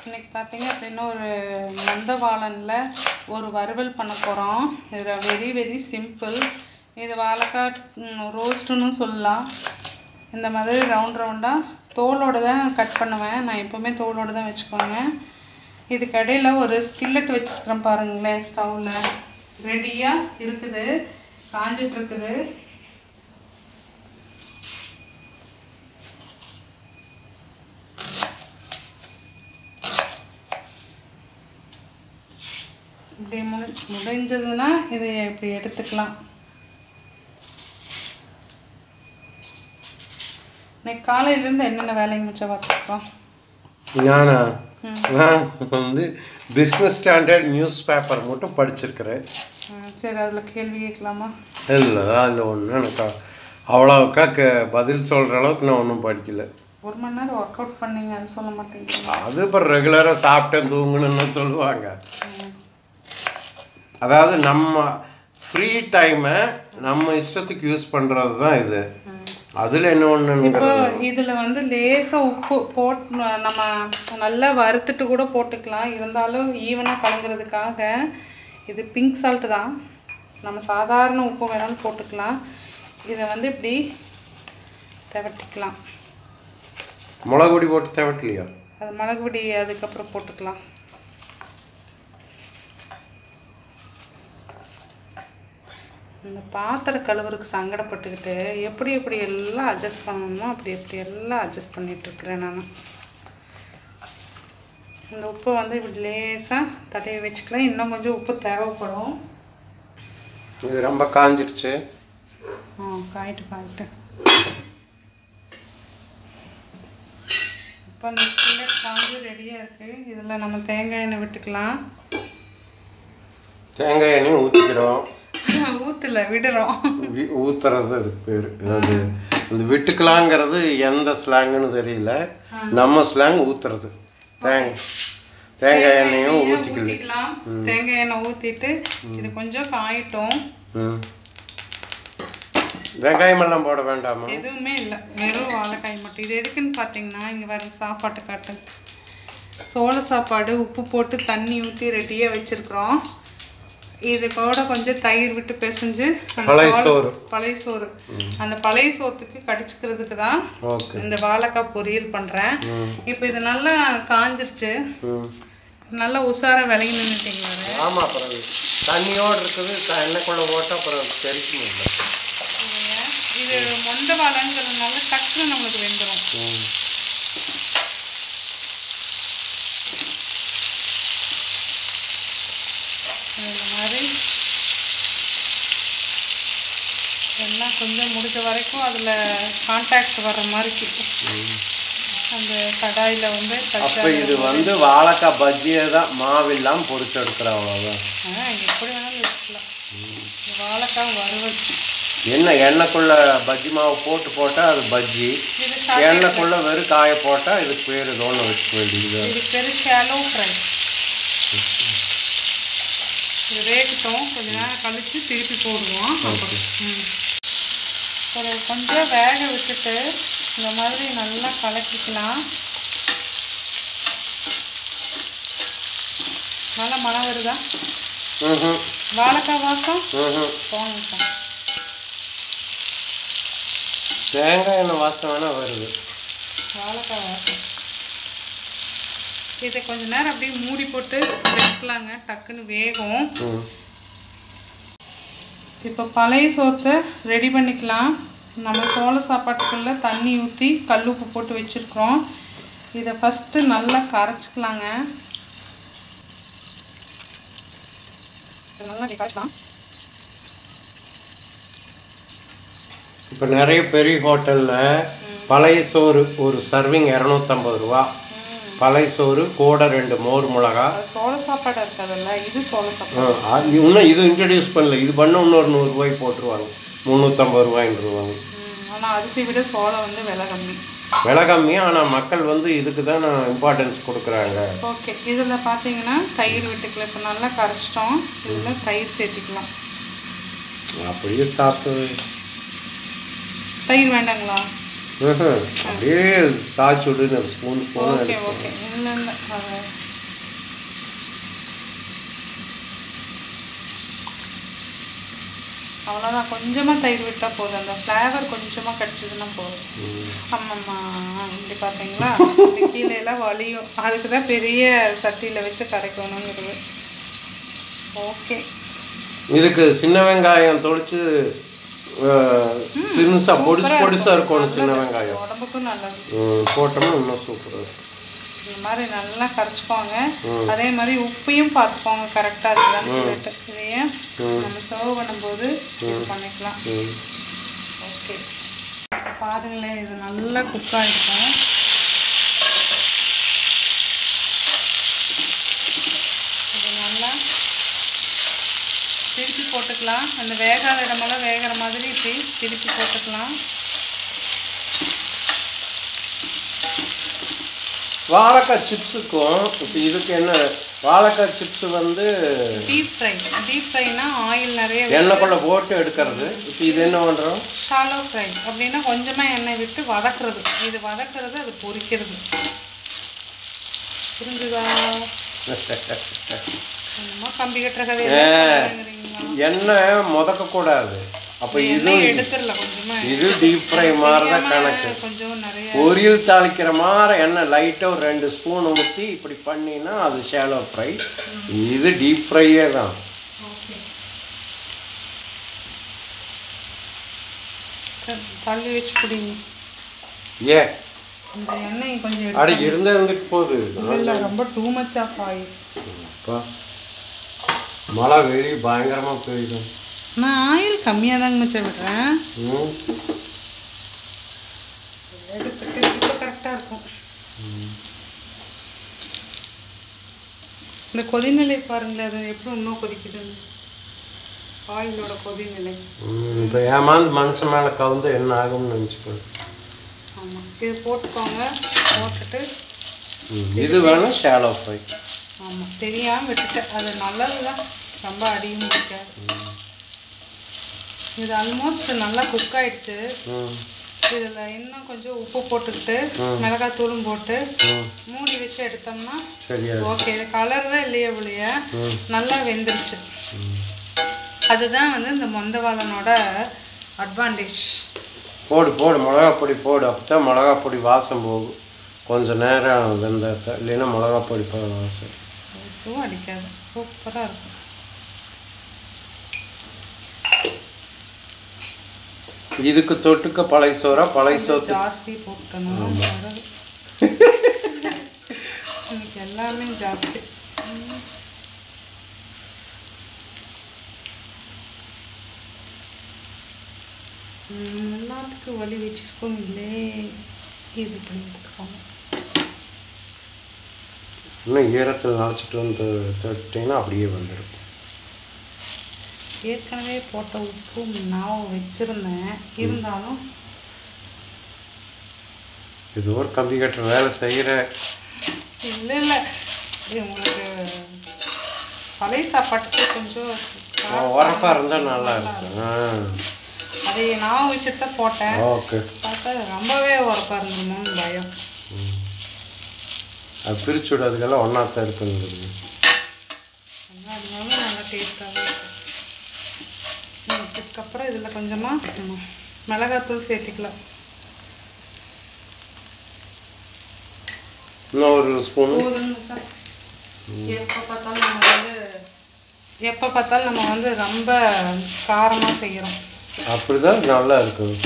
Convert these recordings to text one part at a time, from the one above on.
இன்னைக்கு பார்த்தீங்க அப்படின்னா ஒரு மந்தவாளனில் ஒரு வறுவல் பண்ண போகிறோம் இது வெரி வெரி சிம்பிள் இது வாழைக்காய் ரோஸ்ட்டுன்னு சொல்லலாம் இந்த மாதிரி ரவுண்ட் ரவுண்டாக தோலோடு தான் கட் பண்ணுவேன் நான் எப்போவுமே தோலோடு தான் வச்சுக்கோங்க இதுக்கு இடையில ஒரு ஸ்கில்லட் வச்சுருக்கிறேன் பாருங்களேன் ஸ்டவ்வில் ரெடியாக இருக்குது காஞ்சிட்டு இருக்குது இப்படி முடி முடிஞ்சதுன்னா இதை இப்படி எடுத்துக்கலாம் இன்னைக்கு காலையிலேருந்து என்னென்ன வேலைங்க மிச்சம் பார்த்துருக்கோம் ஞானா நான் வந்து பிஸ்னஸ் ஸ்டாண்டர்ட் நியூஸ் பேப்பர் மட்டும் படிச்சிருக்கிறேன் சரி அதில் கேள்வி கேட்கலாமா இல்லை அதில் ஒன்றும் எனக்கு அவ்வளோக்கா க பதில் சொல்கிற அளவுக்கு நான் ஒன்றும் படிக்கல ஒரு மணி நேரம் ஒர்க் அவுட் பண்ணீங்க அது சொல்ல மாட்டேங்கிறீங்க அது இப்போ ரெகுலராக சாப்பிட்டேன் தூங்கணும்னு சொல்லுவாங்க அதாவது நம்ம ஃப்ரீ டைமை நம்ம இஷ்டத்துக்கு யூஸ் பண்ணுறது தான் இது அதில் என்ன ஒன்றுங்கிற இப்போ இதில் வந்து லேசாக உப்பு போட் நம்ம நல்லா வறுத்துட்டு கூட போட்டுக்கலாம் இருந்தாலும் ஈவனாக கலங்குறதுக்காக இது பிங்க் சால்ட்டு தான் நம்ம சாதாரண உப்பு வேணாலும் போட்டுக்கலாம் இதை வந்து இப்படி தவட்டிக்கலாம் மிளகு பொடி போட்டு தேவட்டிலையா அது மிளகு பொடி அதுக்கப்புறம் போட்டுக்கலாம் இந்த பாத்திர கழுவுறதுக்கு சங்கடப்பட்டுக்கிட்டு எப்படி எப்படி எல்லாம் அட்ஜஸ்ட் பண்ணணுமோ அப்படி எப்படி எல்லாம் அட்ஜஸ்ட் பண்ணிகிட்ருக்கிறேன் நான் இந்த உப்பை வந்து இப்படி லேசாக தடவி வச்சுக்கலாம் இன்னும் கொஞ்சம் உப்பு தேவைப்படும் இது ரொம்ப காஞ்சிடுச்சு ஆ காயிட்டு காயிட்டு இப்போ இந்த ஸ்கில்லட் காஞ்சி ரெடியாக இருக்குது இதில் நம்ம தேங்காய் எண்ணெய் விட்டுக்கலாம் தேங்காய் எண்ணெயும் ஊற்றிக்கிறோம் ஊற்றல விடுறோம் வி- ஊத்துறது அதுக்கு பேர் அது இந்த விட்டுக்கலாங்கிறது எந்த ஸ்லாங்குன்னு தெரியல நம்ம ஸ்லாங் ஊத்துறது தேங்காய் தேங்காய் எண்ணெயும் ஊற்றிக்கல ஊற்றிக்கலாம் தேங்காய் எண்ணெய் ஊற்றிட்டு இது கொஞ்சம் காயிட்டும் ம் வெங்காயம் எல்லாம் போட வேண்டாமா எதுவுமே இல்லை வெறும் வாழைக்காய் மட்டும் இது எதுக்குன்னு பார்த்தீங்கன்னா இங்கே வர சாப்பாட்டு காட்டு சோள சாப்பாடு உப்பு போட்டு தண்ணி ஊற்றி ரெடியாக வச்சுருக்குறோம் இது கூட கொஞ்சம் தயிர் விட்டு பிசைஞ்சு அந்த பழைய சோள- சோறு. பழைய சோறு அந்த பழைய சோத்துக்கு கடிச்சுக்கிறதுக்கு தான் ஓகே இந்த வாழைக்காய் பொரியல் பண்ணுறேன் இப்போ இது நல்லா காஞ்சிருச்சு ம் நல்லா உஷாரா விலகி நின்றுட்டீங்களா ஆமாம் அப்புறம் அது தண்ணியோடு இருக்குது த- எண்ணெய்க்குள்ளே போட்டால் அப்புறம் தெரிக்கும் இல்லை இது மொந்த வாழைங்கிறதுனால டக்குன்னு நம்மளுக்கு வெந்துடும் ம் இந்த மாதிரி எல்லாம் கொஞ்சம் முடிஞ்ச வரைக்கும் அதில் கான்டாக்ட் வர்ற மாதிரி அந்த கடாயில் வந்து அப்போ தச்சு இது வந்து வாழைக்காய் பஜ்ஜியை தான் மாவில்லாம் பொரிச்சு எடுக்கிற அவ்வளோதான் ஆ எப்படி வேணாலும் வச்சுக்கலாம் இது வாழைக்காய் வறுவல் என்ன எண்ணெய்க்குள்ள பஜ்ஜி மாவு போட்டு போட்டால் அது பஜ்ஜி இது எண்ணெய்க்குள்ள வெறும் காய போட்டால் இதுக்கு பேர் தோணு வச்சுக்க வேண்டியது இது பேர் ஷாலோ ஃப்ரை இது வேகட்டும் கொஞ்ச நேரம் கழித்து திருப்பி போடுவோம் அப்புறம் ம். ஒரு கொஞ்சம் வேக விட்டுட்டு இந்த மாதிரி நல்லா கலக்கிக்கலாம் நல்லா மனம் வருதா ம் வாழைக்காய் வாசம் ம் போங்க தேங்காய் எண்ணெய் வாசம் வேணால் வருது வாழைக்காய் வாசம் இதை கொஞ்ச நேரம் அப்படியே மூடி போட்டு வச்சுக்கலாங்க டக்குன்னு வேகும் ம் இப்போ பழைய சோத்தை ரெடி பண்ணிக்கலாம் நம்ம சோள சாப்பாட்டுக்குள்ள தண்ணி ஊற்றி கல் உப்பு போட்டு வச்சுருக்கோம் இதை ஃபஸ்ட்டு நல்லா கரைச்சிக்கலாங்க இதை நல்லா இப்படி கரைச்சிக்கலாம் இப்போ நிறைய பெரிய ஹோட்டலில் பழைய சோறு ஒரு சர்விங் இரநூத்தம்பது ரூபா பழைய சோறு கூட ரெண்டு மோர் மிளகா அது சோள சாப்பாடு இருக்காதுல்ல இது சோள சாப்பாடு ஆ, அது இன்னும் இது இன்ட்ரடியூஸ் பண்ணல இது பண்ண இன்னொரு நூறுரூவாய்க்கு போட்டுருவாங்க முந்நூற்றம்பது ரூபாயின்ருவாங்க ஆனால் அரிசி விட சோளம் வந்து விலை கம்மி விலை கம்மி ஆனால் மக்கள் வந்து இதுக்கு தான் இம்பார்ட்டன்ஸ் கொடுக்குறாங்க ஓகே இதில் பார்த்தீங்கன்னா தயிர் விட்டுக்கலாம் இப்போ நல்லா கரைச்சிட்டோம் இதில் தயிர் சேர்த்துக்கலாம் அப்படியே சாப்பிட்டு தயிர் வேண்டாங்களா ம்ஹும். அப்படியே சாய்ச்சி விடுன்னு ஸ்பூன் ஸ்பூன் ஓகே ஓகே இல்லை இல்லை அது அவ்வளோதான் கொஞ்சமாக தயிர் விட்டால் போதும் அந்த ஃப்ளேவர் கொஞ்சமாக கிடச்சிதுன்னா போதும் ஆமாம்மா இப்படி பார்த்தீங்களா இப்படி கீழே எல்லாம் வலியும் அதுக்கு தான் பெரிய சட்டியில் வச்சு கரைக்கணுங்கிறது ஓகே இதுக்கு சின்ன வெங்காயம் தொளிச்சு சிறுசா பொடிசு பொடிசா இருக்கணும் சின்ன வெங்காயம் உடம்புக்கும் நல்லது ம், போட்டோம்னா இன்னும் சூப்பராக இருக்கும் இந்த மாதிரி நல்லா கரைச்சிக்கோங்க அதே மாதிரி உப்பையும் பார்த்துக்கோங்க கரெக்டாக இருக்குதான்னு சொல்லிட்டு இதையே நம்ம சர்வ் பண்ணும்போது இது பண்ணிக்கலாம் ம். ஓகே பாருங்களேன் இது நல்லா குக் ஆகிருக்கும் இது நல்லா திருப்பி போட்டுக்கலாம் அந்த வேகாத இடமெல்லாம் வேகிற மாதிரி இப்படி திருப்பி போட்டுக்கலாம் வாழைக்காய் சிப்ஸுக்கும் இப்போ இதுக்கு என்ன வாழைக்காய் சிப்ஸ் வந்து டீப் ஃப்ரை டீப் ஃப்ரைனா ஆயில் நிறைய எண்ணெய்க்குள்ள போட்டு எடுக்கிறது இப்போ இது என்ன பண்ணுறோம் ஷாலோ ஃப்ரை அப்படின்னா கொஞ்சமாக எண்ணெய் விட்டு வதக்குறது இது வதக்குறது அது பொரிக்கிறது புரிஞ்சுதா என்னமோ கம்பி கட்டுற கதையா எண்ணெய் முதக்கக்கூடாது அப்போ இது எண்ணெய் எடுத்துடல கொஞ்சமா இது டீப் ஃப்ரை மாதிரி தான் கணக்கு கொஞ்சம் நிறைய பொரியல் தாளிக்கிற மாதிரி எண்ணெய் லைட்டாக ஒரு ரெண்டு ஸ்பூன் ஊற்றி இப்படி பண்ணினா அது ஷேலோ ஃப்ரை இது டீப் ஃப்ரையே தான் ஓகே தள்ளி வச்சு குடிங்க ஏ இந்த எண்ணெய் கொஞ்சம் அட இருந்தே இருந்துட்டு போகுது எடுத்து இல்லை ரொம்ப டூ மச் ஆஃப் ஆயில் அப்பா. மழை வெளியே பயங்கரமாக பெய்யுது நான் ஆயில் கம்மியாக தாங்க மச்சம் விடுறேன் ம் எடுத்துட்டு இப்போ கரெக்டாக இருக்கும் இந்த கொதிநிலை பாருங்களேன் அது எப்படி இன்னும் கொதிக்குதுன்னு ஆயிலோட கொதிநிலை இப்போ ஏமாந்து மனுஷன் மேலே கவுந்து என்ன ஆகும்னு நினச்சிக்கோங்க ஆமாம் இது போட்டுக்கோங்க போட்டுட்டு இது வேணும் ஷேலோ ஃப்ரை ஆமாம் தெரியாமல் விட்டுட்டேன் அது நல்லது தான் ரொம்ப அடியும் பிடிக்காது இது ஆல்மோஸ்ட் நல்லா குக் ஆயிடுச்சு ம் இதில் இன்னும் கொஞ்சம் உப்பு போட்டுக்கிட்டு மிளகாத்தூளும் போட்டு மூடி வச்சு எடுத்தோம்னா சரியா ஓகே இது கலர் தான் இல்லையே ஒழிய நல்லா வெந்துருச்சு அதுதான் வந்து இந்த மொந்தவாளனோட அட்வான்டேஜ் போடு போடு மிளகா பொடி போடு அப்போ தான் மிளகா பொடி வாசம் போகும் கொஞ்சம் நேரம் வெந்த இல்லைன்னா மிளகா பொடி ப- வாசம் எதுவும் அடிக்காது சூப்பராக இருக்கும் இதுக்கு தொட்டுக்க பழைய சோறா பழைய சோத்து ஜாஸ்தி போட்டணும் இன்னைக்கு எல்லாமே ஜாஸ்தி ம். ம், எல்லாத்துக்கு வலி வச்சிருக்கோம் இல்லே இது பண்ணி எடுத்துக்கோங்க இன்னும் ஈரத்தில் நினச்சிட்டு வந்து தொட்டிங்கன்னா அப்படியே வந்துடும் ஏற்கனவே போட்ட உப்பு நான் வச்சிருந்தேன் இருந்தாலும் இது ஒரு கம்பி கட்டுற வேலை செய்கிற இல்லை இல்லை இது உங்களுக்கு பழைய சாப்பாட்டுக்கு கொஞ்சம் உரப்பாக இருந்தால் நல்லா இருக்கும் ஆ அதை நான் வச்சுட்டு தான் போட்டேன் ஓகே பார்த்தா ரொம்பவே உரப்பாக இருந்துருமோன்னு பயம் அது பிரித்து விடாதுக்கெல்லாம் ஒன்றா தான் இருக்குங்கிறது அதனால நல்லா டேஸ்ட்டாக இருக்கும் ம், இதுக்கப்புறம் இதில் கொஞ்சமாக மிளகாத்தூள் சேர்த்துக்கலாம் இன்னும் ஒரு ஸ்பூனு போதும்னு வச்சா எப்போ பார்த்தாலும் நம்ம வந்து எப்போ பார்த்தாலும் நம்ம வந்து ரொம்ப காரமாக செய்கிறோம் அப்படி தான் நல்லா இருக்கும்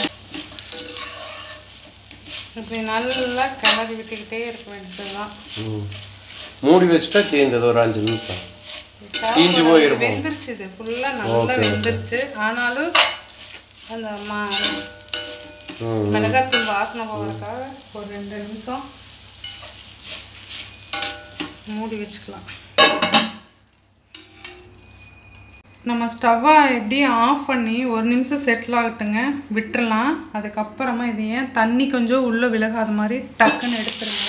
இப்படி நல்லா கிளறி விட்டுக்கிட்டே இருக்க வேண்டியது தான் ம். மூடி வச்சுட்டா தீர்ந்தது ஒரு அஞ்சு நிமிஷம் தீஞ்சு போயிருக்கும் வெந்துருச்சு இது ஃபுல்லாக நல்லா வெந்துருச்சு ஆனாலும் அந்த மா ம் மிளகாத்தூள் வாசனை போகிறதுக்காக ஒரு ரெண்டு நிமிஷம் மூடி வச்சுக்கலாம் நம்ம ஸ்டவ்வை எப்படி ஆஃப் பண்ணி ஒரு நிமிஷம் செட்டில் ஆகட்டுங்க விட்டுறலாம் அதுக்கப்புறமா இது ஏன் தண்ணி கொஞ்சம் உள்ளே விலகாத மாதிரி டக்குன்னு எடுத்துருங்க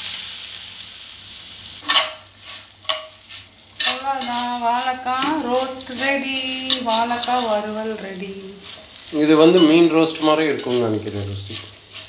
அவ்வளோதான் வாழைக்காய் ரோஸ்ட் ரெடி வாழைக்காய் வறுவல் ரெடி இது வந்து மீன் ரோஸ்ட் மாதிரி இருக்கும்னு நினைக்கிறேன் ருசி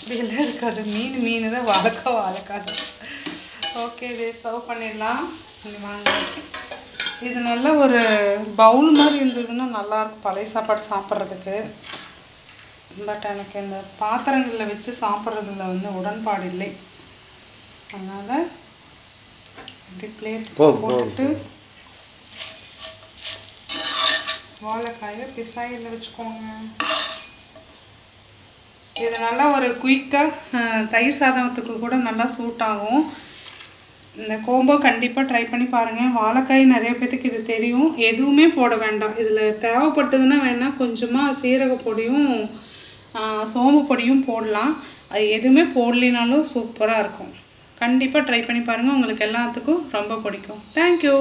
அப்படியெல்லாம் இருக்காது மீன் மீன் தான் வாழைக்கா வாழைக்காது ஓகே இது சர்வ் பண்ணிடலாம் இங்க வாங்க இது நல்ல ஒரு பவுல் மாதிரி இருந்ததுன்னா நல்லாயிருக்கும் பழைய சாப்பாடு சாப்பிட்றதுக்கு பட் எனக்கு இந்த பாத்திரங்களில் வச்சு சாப்பிட்றதுல வந்து உடன்பாடு இல்லை அதனால் இப்படி பிளேட் போதும், போதும். போட்டு வாழைக்காயை பிசாயில் வச்சுக்கோங்க இது நல்லா ஒரு குயிக்காக தயிர் சாதத்துக்கு கூட நல்லா சூட் ஆகும் இந்த கோம்போ கண்டிப்பாக ட்ரை பண்ணி பாருங்கள் வாழைக்காய் நிறைய பேத்துக்கு இது தெரியும் எதுவுமே போட வேண்டாம் இதில் தேவைப்பட்டதுன்னா வேணால் கொஞ்சமாக சீரக பொடியும் ஆ, சோம்பு பொடியும் போடலாம் அது எதுவுமே போடலினாலும் சூப்பராக இருக்கும் கண்டிப்பாக ட்ரை பண்ணி பாருங்கள் உங்களுக்கு எல்லாத்துக்கும் ரொம்ப பிடிக்கும் தேங்க்யூ